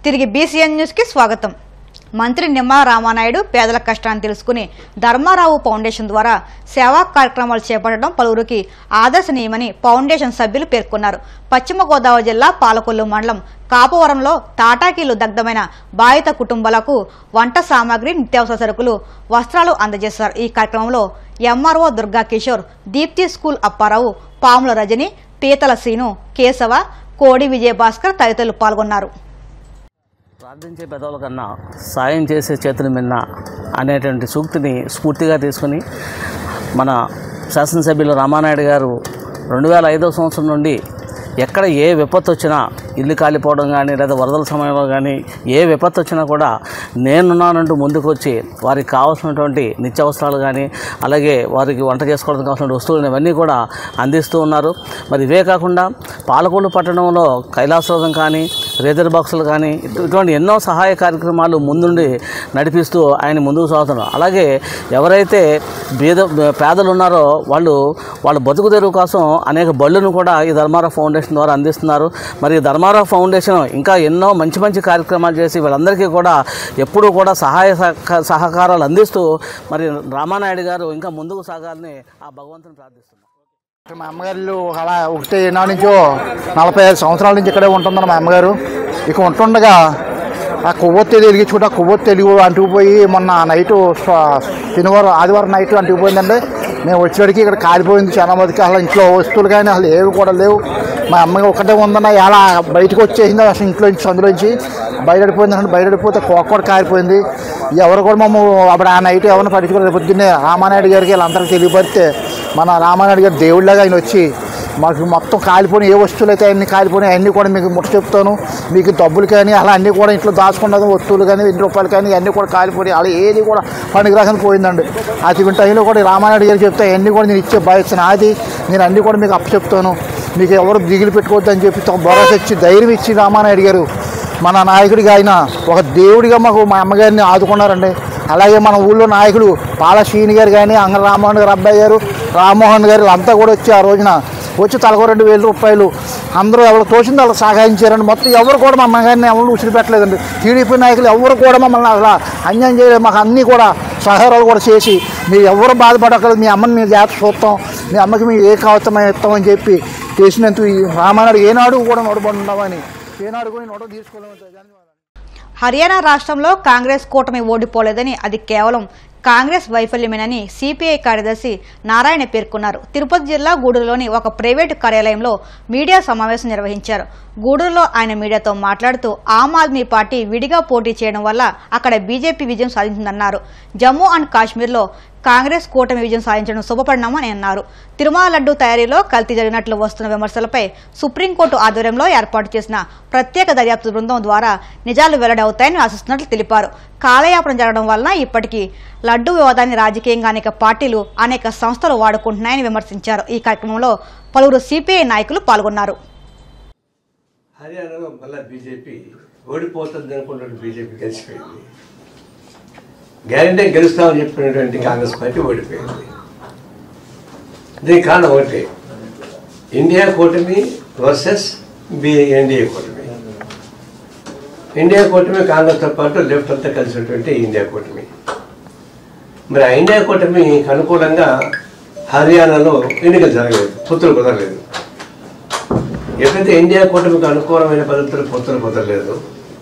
తిరిగి బీసీఎన్ న్యూస్కి స్వాగతం మంత్రి నిమ్మల రామానాయుడు పేదల కష్టాన్ని తెలుసుకుని ధర్మారావు ఫౌండేషన్ ద్వారా సేవా కార్యక్రమాలు చేపట్టడం పలువురికి ఆదర్శనీయమని ఫౌండేషన్ సభ్యులు పేర్కొన్నారు పశ్చిమ గోదావరి జిల్లా పాలకొల్లు మండలం కాపవరంలో తాటాకీలు దగ్ధమైన బాధిత కుటుంబాలకు వంట సామాగ్రి నిత్యావసర సరుకులు వస్త్రాలు అందజేశారు ఈ కార్యక్రమంలో ఎంఆర్ఓ దుర్గా కిషోర్ దీప్తి స్కూల్ అప్పారావు పాముల రజని పీతల శ్రీను కేశవ కోడి విజయభాస్కర్ తదితరులు పాల్గొన్నారు ప్రార్థించే పెదవుల కన్నా సాయం చేసే చేతుల మిన్న అనేటువంటి సూక్తిని స్ఫూర్తిగా తీసుకుని మన శాసనసభ్యులు రామానాయుడు గారు రెండు వేల ఐదో సంవత్సరం నుండి ఎక్కడ ఏ విపత్తు వచ్చినా ఇల్లు కాలిపోవడం కానీ లేదా వరదల సమయంలో కానీ ఏ విపత్తు వచ్చినా కూడా నేనున్నానంటూ ముందుకు వచ్చి వారికి కావాల్సినటువంటి నిత్యావసరాలు కానీ అలాగే వారికి వంట చేసుకోవడానికి కావాల్సిన వస్తువులు ఇవన్నీ కూడా అందిస్తూ ఉన్నారు మరి ఇవే కాకుండా పాలకొల్లు పట్టణంలో కైలాసోదం కానీ రేదర్ బాక్సులు కానీ ఇటు- ఇటువంటి ఎన్నో సహాయ కార్యక్రమాలు ముందుండి నడిపిస్తూ ఆయన ముందుకు సాగుతున్నారు అలాగే ఎవరైతే బీద పేదలు ఉన్నారో వాళ్ళు వాళ్ళ బతుకు తెరువు కోసం అనేక బళ్ళను కూడా ఈ ధర్మారావు ఫౌండేషన్ ద్వారా అందిస్తున్నారు మరి ఈ ధర్మారావు ఫౌండేషన్ ఇంకా ఎన్నో మంచి మంచి కార్యక్రమాలు చేసి వీళ్ళందరికీ కూడా ఎప్పుడూ కూడా సహాయ సహక- సహకారాలు అందిస్తూ మరి రామానాయుడు గారు ఇంకా ముందుకు సాగాలని ఆ భగవంతుని ప్రార్థిస్తున్నాం మా అమ్మగారు అలా ఒకటి నాడు నుంచో నలభై ఐదు సంవత్సరాల నుంచి ఇక్కడే ఉంటుందని మా అమ్మగారు ఇక ఉంటుండగా ఆ కొవ్వొత్తి వెలిగించుకుంటే ఆ కొవ్వొత్తి వెలిగి అంటుకుపోయి మొన్న నైటు శనివారం ఆదివారం నైట్ అంటుకుపోయిందండి మేము వచ్చేటికి ఇక్కడ కాలిపోయింది చాలా మందికి అసలు ఇంట్లో వస్తువులు కానీ అసలు ఏవి కూడా లేవు మా అమ్మకి ఒకటే ఉందన్న ఎలా బయటకు వచ్చేసింది అసలు ఇంట్లో నుంచి అందులోంచి బయటడిపోయింది అంటే బయటడిపోతే కోక కూడా కారిపోయింది ఎవరు కూడా మమ్మ అప్పుడు ఆ నైట్ ఎవరిని పట్టించుకోలేదు పొద్దున్నే రామానాయుడు గారికి వీళ్ళందరికీ తెలియపడితే మన రామానాయుడు గారు దేవుళ్ళగా ఆయన వచ్చి మాకు మొత్తం కాలిపోయిన ఏ వస్తువులు అయితే అన్ని కాలిపోయినాయి అన్నీ కూడా మీకు ముట్ట చెప్తాను మీకు డబ్బులు కానీ అలా అన్నీ కూడా ఇంట్లో దాచుకున్నది వస్తువులు కానీ ఎన్ని రూపాయలు కానీ అన్నీ కూడా కాలిపోయి అలా ఏది కూడా పనికిరాకని పోయిందండి అటువంటి టైంలో కూడా రామానాయుడు గారు చెప్తే అన్నీ కూడా నేను ఇచ్చే బాధ్యత నాది నేను అన్నీ కూడా మీకు అప్పచెప్తాను మీకు ఎవరు దిగులు పెట్టుకోవద్దు అని చెప్పి భరోసా ఇచ్చి ధైర్యం ఇచ్చి రామానాయుడు గారు మన నాయకుడిగా ఆయన ఒక దేవుడిగా మాకు మా అమ్మగారిని ఆదుకున్నారండి అలాగే మన ఊళ్ళో నాయకులు పాల శ్రీని గారు కానీ అంగ రామ్మోహన్ గారు అబ్బాయి గారు రామ్మోహన్ గారు వీళ్ళంతా కూడా వచ్చి ఆ రోజున వచ్చి తలకు రెండు వేల రూపాయలు అందరూ ఎవరు తోచింది వాళ్ళకి సహాయించారండి మొత్తం ఎవరు కూడా మా అమ్మగారిని ఎవరు ఉసిరి పెట్టలేదండి టీడీపీ నాయకులు ఎవరు కూడా మమ్మల్ని అసలు అన్యాయం చేయలేదు మాకు అన్నీ కూడా సహాయాలు కూడా చేసి మీరు ఎవరు బాధపడకలేదు మీ అమ్మని మీరు జాగ్రత్త చూస్తాం మీ అమ్మకి మీరు ఏ కావతం ఇస్తామని చెప్పి చేసినందుకు ఈ రామానాయుడు ఏనాడు కూడా నడబడి ఉండమని ఏనాడు కూడా నోట తీసుకోలేము ధన్యవాదాలు హర్యానా రాష్ట్రంలో కాంగ్రెస్ కూటమి ఓడిపోలేదని అది కేవలం కాంగ్రెస్ వైఫల్యమేనని సిపిఐ కార్యదర్శి నారాయణ పేర్కొన్నారు తిరుపతి జిల్లా గూడూరులోని ఒక ప్రైవేటు కార్యాలయంలో మీడియా సమావేశం నిర్వహించారు గూడూరులో ఆయన మీడియాతో మాట్లాడుతూ ఆమ్ ఆద్మీ పార్టీ విడిగా పోటీ చేయడం వల్ల అక్కడ బీజేపీ విజయం సాధించిందన్నారు జమ్మూ అండ్ కాశ్మీర్లో కాంగ్రెస్ కూటమి విజయం సాధించడం శుభపరిణామని అన్నారు తిరుమల లడ్డు తయారీలో కల్తీ జరిగినట్లు వస్తున్న విమర్శలపై సుప్రీంకోర్టు ఆధ్వర్యంలో ఏర్పాటు చేసిన ప్రత్యేక దర్యాప్తు బృందం ద్వారా నిజాలు వెల్లడవుతాయని ఆశిస్తున్నట్లు తెలిపారు కాలయాపన జరగడం వలన ఇప్పటికీ లడ్డు వివాదాన్ని రాజకీయంగా అనేక పార్టీలు అనేక సంస్థలు వాడుకుంటున్నాయని విమర్శించారు ఈ కార్యక్రమంలో పలువురు సిపిఐ నాయకులు పాల్గొన్నారు హర్యానాలో మళ్ళీ బీజేపీ ఓడిపోతుంది అనుకున్నటువంటి బీజేపీ గెలిచిపోయింది గ్యారంటీ గెలుస్తామని చెప్పినటువంటి కాంగ్రెస్ పార్టీ ఓడిపోయింది దీనికి కారణం ఒకటి ఇండియా కూటమి వర్సెస్ బి ఎన్డీఏ కూటమి ఇండియా కూటమి కాంగ్రెస్తో పాటు లెఫ్ట్ అంతా కలిసినటువంటి ఇండియా కూటమి మరి ఆ ఇండియా కూటమికి అనుకూలంగా హర్యానాలో ఎన్నికలు జరగలేదు పుత్రులు కుదరలేదు ఎప్పుడైతే ఇండియా కూటమికి అనుకూలమైన పద్ధతులు పొత్తులు కుదరలేదు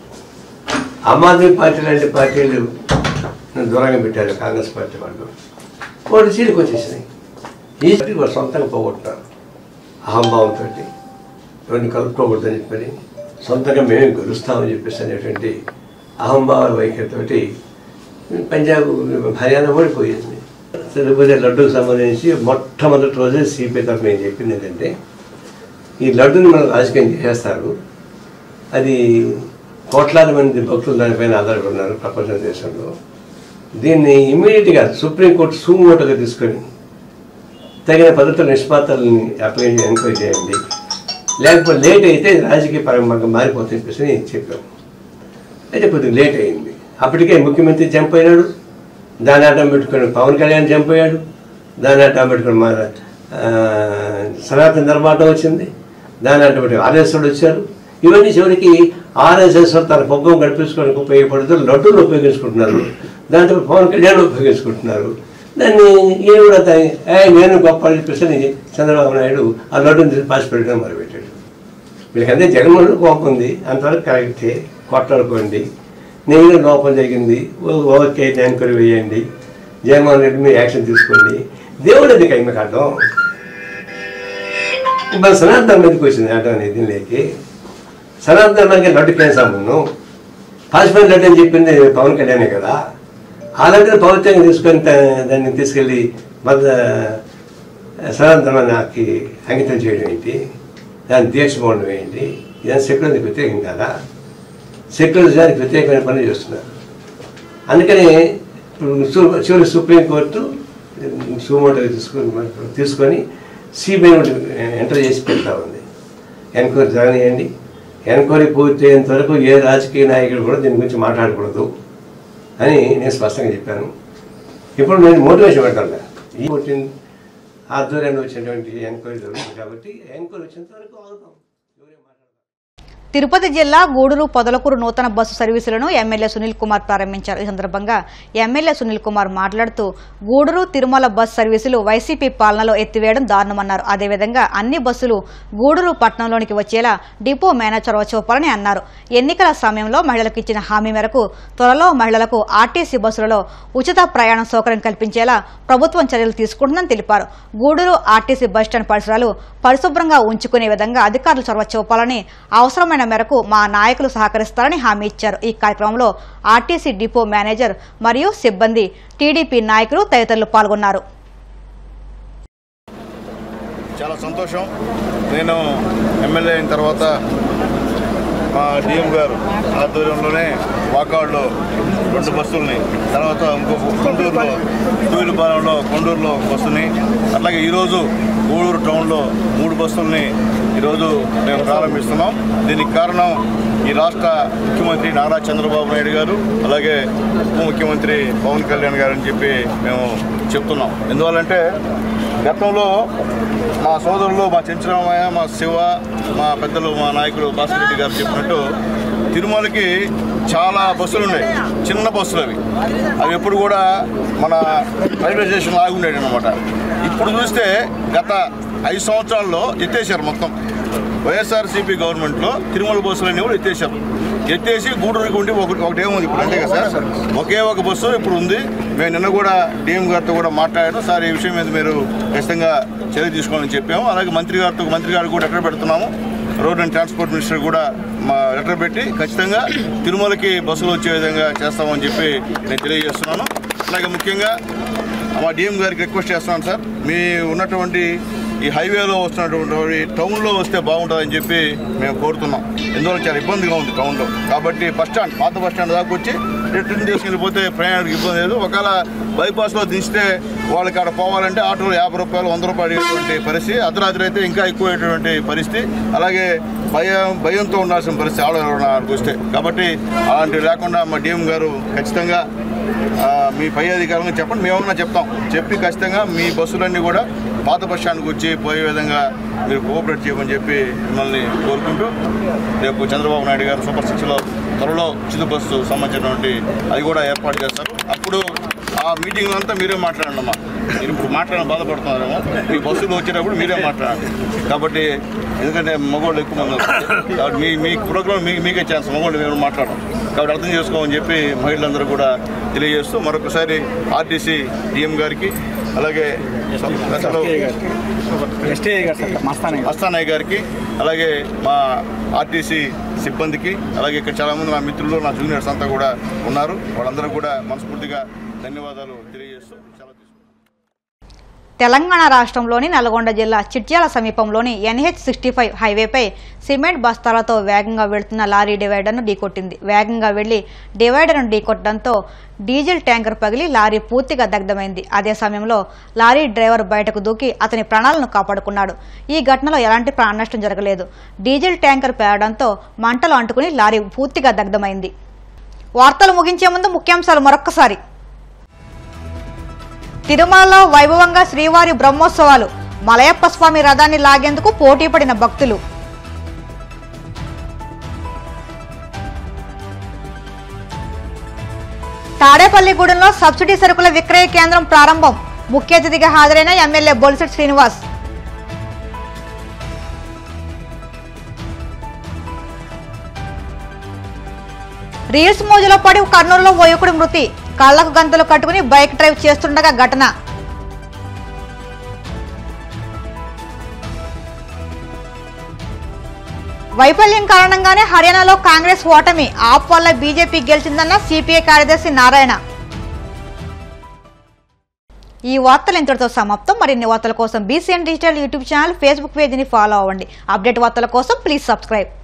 ఆమ్ ఆద్మీ పార్టీ లాంటి పార్టీలు దూరంగా పెట్టారు కాంగ్రెస్ పార్టీ వాళ్ళు వాడు సీటుకు వచ్చేసినాయి ఈ పార్టీ వాడు సొంతంగా పోగొట్టారు అహంభావంతో ఎవరిని కలుపుకోకూడదని చెప్పని సొంతంగా మేమే గెలుస్తామని చెప్పేసి అనేటువంటి అహంభావ వైఖరితోటి పంజాబ్ హర్యానా ఓడిపోయింది తిరుపతి లడ్డూకి సంబంధించి మొట్టమొదటి రోజే సిపిఐ తరఫున నేను చెప్పింది ఏంటంటే ఈ లడ్డుని మనం రాజకీయం చేస్తారు అది కోట్లాది మంది భక్తులు దానిపైన ఆధారపడి ఉన్నారు ప్రపంచ దేశంలో దీన్ని ఇమ్మీడియట్గా సుప్రీంకోర్టు సూమోటోగా తీసుకొని తగిన పద్ధతుల నిష్పాతాలని అప్లై ఎంక్వైరీ చేయండి లేకపోతే లేట్ అయితే రాజకీయ పరంగా మారిపోతుంది చెప్పేసి నేను చెప్పాను అయితే కొద్దిగా లేట్ అయింది అప్పటికే ముఖ్యమంత్రి చనిపోయినాడు దాని ఆటం పెట్టుకుని పవన్ కళ్యాణ్ చనిపోయాడు దాని ఆటం పెట్టుకుని మన ఆ, సనాతన ధర్మాటం వచ్చింది దాని ఆటం పెట్టుకుని ఆర్ఎస్ఓడు వచ్చారు ఇవన్నీ చివరికి ఆర్ఎస్ఎస్ తన పొగ్గం గడిపించుకోవడానికి ఉపయోగపడుతూ లడ్డూలు ఉపయోగించుకుంటున్నారు దాంట్లో పవన్ కళ్యాణ్ ఉపయోగించుకుంటున్నారు దాన్ని ఈయన కూడా దాన్ని, "ఏ, నేను గొప్ప అని చెప్పేసి అని చంద్రబాబు నాయుడు ఆ లడ్డూని తీసి పాసి పెట్టడం మొదలుపెట్టాడు వీళ్ళకంటే జగన్మోహన్ కోపం ఉంది అంతవరకు కరెక్టే కొట్లాడుకోండి నేను లోపం జరిగింది ఓ- ఓకే ఎంక్వైరీ వేయండి జగన్మోహన్ రెడ్డి మీరు యాక్షన్ తీసుకోండి దేవుడు ఎందుకు అయిన కాటం మన సనాతన మీదకి వచ్చింది ఆటం అనేది లేకి సనాతన మనకి లడ్డు కేం సంబంధం పాసిపోయిన లడ్డు అని చెప్పింది పవన్ కళ్యాణే కదా ఆ లడ్డుని పవిత్రంగా తీసుకొని దా- దాన్ని తీసుకెళ్ళి మత సనాతనానికి అంకితం చేయడం ఏంటి దాన్ని దీక్షపోవడం ఏంటి ఇదని సెక్యులర్కి వ్యతిరేకం కదా సెక్యులరిజానికి వ్యతిరేకమైన పనులు చేస్తున్నారు అందుకని ఇప్పుడు సు- చివరి సుప్రీంకోర్టు సుమోటో తీసుకొని తీసుకొని సిబిఐ ఎంటర్ చేసి పెడతా ఉంది ఎంక్వైరీ జరగనియండి ఎంక్వైరీ పూర్తి అయ్యేంత వరకు ఏ రాజకీయ నాయకుడు కూడా దీని గురించి మాట్లాడకూడదు అని నేను స్పష్టంగా చెప్పాను ఇప్పుడు నేను మోటివేషన్ పెట్టాలి ఈ పుట్టిన ఆధ్వర్యంలో వచ్చినటువంటి ఎంక్వైరీ జరుగుతుంది కాబట్టి ఎంక్వైరీ వచ్చేంత వరకు ఆగుతాం ఎవరేం మాట్లాడతారు తిరుపతి జిల్లా గూడూరు పొదలకూరు నూతన బస్సు సర్వీసులను ఎమ్మెల్యే సునీల్ కుమార్ ప్రారంభించారు ఈ సందర్భంగా ఎమ్మెల్యే సునీల్ కుమార్ మాట్లాడుతూ గూడూరు తిరుమల బస్ సర్వీసులు వైసీపీ పాలనలో ఎత్తివేయడం దారుణమన్నారు అదేవిధంగా అన్ని బస్సులు గూడూరు పట్టణంలోనికి వచ్చేలా డిపో మేనేజర్ చూపాలని అన్నారు ఎన్నికల సమయంలో మహిళలకు ఇచ్చిన హామీ మేరకు త్వరలో మహిళలకు ఆర్టీసీ బస్సులలో ఉచిత ప్రయాణ సౌకర్యం కల్పించేలా ప్రభుత్వం చర్యలు తీసుకుంటుందని తెలిపారు గూడూరు ఆర్టీసీ బస్టాండ్ పరిసరాలు పరిశుభ్రంగా ఉంచుకునే విధంగా అధికారులు చొరవ చూపాలని అవసరమైన మేరకు మా నాయకులు సహకరిస్తారని హామీ ఇచ్చారు ఈ కార్యక్రమంలో ఆర్టీసీ డిపో మేనేజర్ మరియు సిబ్బంది టీడీపీ నాయకులు తదితరులు పాల్గొన్నారు చాలా సంతోషం నేను ఎమ్మెల్యే అయిన తర్వాత మా డిఎం గారు ఆధ్వర్యంలోనే వాకాడులో రెండు బస్సుల్ని తర్వాత ఇంకో కొండూరులో తూయిలపాలెంలో కొండూరులో ఒక బస్సుని అట్లాగే ఈరోజు గూడూరు టౌన్లో మూడు బస్సుల్ని ఈరోజు మేము ప్రారంభిస్తున్నాం దీనికి కారణం ఈ రాష్ట్ర ముఖ్యమంత్రి నారా చంద్రబాబు నాయుడు గారు అలాగే ఉప ముఖ్యమంత్రి పవన్ కళ్యాణ్ గారు అని చెప్పి మేము చెప్తున్నాం ఎందువల్లంటే గతంలో మా సోదరులు మా చెంచరామయ్య మా శివ మా పెద్దలు మా నాయకుడు భాస్కర్ రెడ్డి గారు చెప్పినట్టు తిరుమలకి చాలా బస్సులు ఉన్నాయి చిన్న బస్సులు అవి అవి ఎప్పుడు కూడా మన రైల్వే స్టేషన్ లాగా ఉండేవి అనమాట ఇప్పుడు చూస్తే గత ఐదు సంవత్సరాల్లో ఎత్తేసారు మొత్తం వైఎస్ఆర్సీపీ గవర్నమెంట్లో తిరుమల బస్సులు అనేవి కూడా ఎత్తేసారు ఎత్తేసి గూడూరుకి ఉండి ఒకటి ఒకటి ఏముంది ఇప్పుడు అంతే కదా సార్ ఒకే ఒక బస్సు ఇప్పుడు ఉంది మేము నిన్న కూడా డిఎం గారితో కూడా మాట్లాడాను సార్ ఈ విషయం మీద మీరు ఖచ్చితంగా చర్య తీసుకోవాలని చెప్పాము అలాగే మంత్రి గారితో మంత్రి గారికి కూడా లెటర్ పెడుతున్నాము రోడ్ అండ్ ట్రాన్స్పోర్ట్ మినిస్టర్ కూడా మా లెటర్ పెట్టి ఖచ్చితంగా తిరుమలకి బస్సులు వచ్చే విధంగా చేస్తామని చెప్పి నేను తెలియజేస్తున్నాను అలాగే ముఖ్యంగా మా డిఎం గారికి రిక్వెస్ట్ చేస్తున్నాను సార్ మీ ఉన్నటువంటి ఈ హైవేలో వస్తున్నటువంటి టౌన్లో వస్తే బాగుంటుందని చెప్పి మేము కోరుతున్నాం ఎందువల్ల చాలా ఇబ్బందిగా ఉంది టౌన్లో కాబట్టి బస్ స్టాండ్ పాత బస్ స్టాండ్ దాకా వచ్చి రిటర్న్ చేసుకెళ్ళిపోతే ప్రయాణానికి ఇబ్బంది లేదు ఒకవేళ బైపాస్లో దించితే వాళ్ళకి అక్కడ పోవాలంటే ఆటోలో యాభై రూపాయలు వంద రూపాయలు అడిగేటువంటి పరిస్థితి అర్ధరాత్రి అయితే ఇంకా ఎక్కువైనటువంటి పరిస్థితి అలాగే భయం భయంతో ఉండాల్సిన పరిస్థితి ఆడవాళ్ళకి వస్తే కాబట్టి అలాంటివి లేకుండా మా డిఎం గారు ఖచ్చితంగా ఆ, మీ పై అధికారులను చెప్పండి మేమన్నా చెప్తాం చెప్పి ఖచ్చితంగా మీ బస్సులన్నీ కూడా పాత బస్ స్టాండ్కి వచ్చి పోయే విధంగా మీరు కోఆపరేట్ చేయమని చెప్పి మిమ్మల్ని కోరుకుంటూ రేపు చంద్రబాబు నాయుడు గారు సూపర్ సిక్స్లో త్వరలో ఉచిత బస్సు సంబంధించినటువంటి అది కూడా ఏర్పాటు చేస్తారు అప్పుడు ఆ మీటింగ్లో అంతా మీరే మాట్లాడండి అమ్మా మీరు ఇప్పుడు మాట్లాడడం బాధపడుతున్నారేమో మీ బస్సులు వచ్చేటప్పుడు మీరే మాట్లాడండి కాబట్టి ఎందుకంటే మగవాళ్ళు ఎక్కువ మంది వస్తారు. కాబట్టి మీ మీ ప్రోగ్రామ్ మీ మీకే ఛాన్స్ మగవాళ్ళు మేము మాట్లాడడం కాబట్టి అర్థం చేసుకోమని చెప్పి మహిళలందరూ కూడా తెలియజేస్తూ మరొకసారి ఆర్టీసీ డిఎం గారికి అలాగే అసలు అస్తానయ్య గారికి అలాగే మా ఆర్టీసీ సిబ్బందికి అలాగే ఇక్కడ చాలామంది నా మిత్రులు నా జూనియర్స్ అంతా కూడా ఉన్నారు వాళ్ళందరూ కూడా మనస్ఫూర్తిగా ధన్యవాదాలు తెలియజేస్తూ చాలా తెలంగాణ రాష్ట్రంలోని నల్గొండ జిల్లా చిట్యాల సమీపంలోని ఎన్హెచ్ సిక్స్టీ ఫైవ్ హైవేపై సిమెంట్ బస్తాలతో వేగంగా వెళుతున్న లారీ డివైడర్ను ఢీకొట్టింది వేగంగా వెళ్లి డివైడర్ను ఢీకొట్టడంతో డీజిల్ ట్యాంకర్ పగిలి లారీ పూర్తిగా దగ్ధమైంది అదే సమయంలో లారీ డ్రైవర్ బయటకు దూకి అతని ప్రాణాలను కాపాడుకున్నాడు ఈ ఘటనలో ఎలాంటి ప్రాణ నష్టం జరగలేదు డీజిల్ ట్యాంకర్ పేలడంతో మంటలు అంటుకుని లారీ పూర్తిగా దగ్ధమైంది వార్తలు ముగించే ముందు ముఖ్యాంశాలు మరొక్కసారి తిరుమలలో వైభవంగా శ్రీవారి బ్రహ్మోత్సవాలు మలయప్ప స్వామి రథాన్ని లాగేందుకు పోటీ పడిన భక్తులు తాడేపల్లిగూడెంలో సబ్సిడీ సరుకుల విక్రయ కేంద్రం ప్రారంభం ముఖ్య అతిథిగా హాజరైన ఎమ్మెల్యే బొలిశెట్టి శ్రీనివాస్ రీల్స్ మోజులో పడి కర్నూలులో ఓ యువకుడి మృతి కళ్లకు గంతలు కట్టుకుని బైక్ డ్రైవ్ చేస్తుండగా ఘటన వైఫల్యం కారణంగానే హర్యానాలో కాంగ్రెస్ ఓటమి ఆప్ వల్ల బీజేపీ గెలిచిందన్న సిపిఐ కార్యదర్శి నారాయణ ఈ వార్తలు ఇంతటితో సమాప్తం మరిన్ని వార్తల కోసం BCN digital YouTube channel Facebook పేజీని ఫాలో అవ్వండి అప్డేట్ వార్తల కోసం ప్లీజ్ సబ్స్క్రైబ్